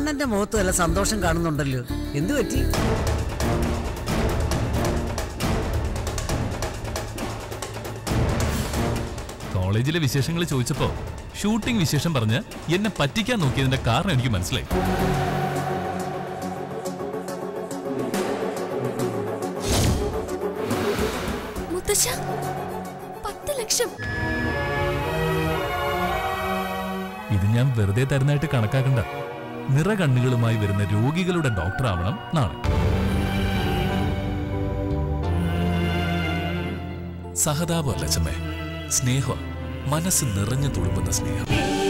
കണ്ണന്റെ മുഖത്ത് നല്ല സന്തോഷം കാണുന്നുണ്ടല്ലോ എന്തു പറ്റി കോളേജിലെ വിശേഷങ്ങൾ ചോദിച്ചപ്പോ ഷൂട്ടിംഗ് വിശേഷം പറഞ്ഞ് എന്നെ പറ്റിക്കാൻ നോക്കിയതിന്റെ കാരണം എനിക്ക് മനസ്സിലായി മുത്തശ്ശ പത്ത് ലക്ഷം ഇത് ഞാൻ വെറുതെ തരുന്നതായിട്ട് കണക്കാക്കണ്ട നിറകണ്ണുകളുമായി വരുന്ന രോഗികളുടെ ഡോക്ടർ ആവണം നാളെ സഹതാപമല്ല ചമ്മേ സ്നേഹം മനസ്സ് നിറഞ്ഞു തുളുമ്പുന്ന സ്നേഹം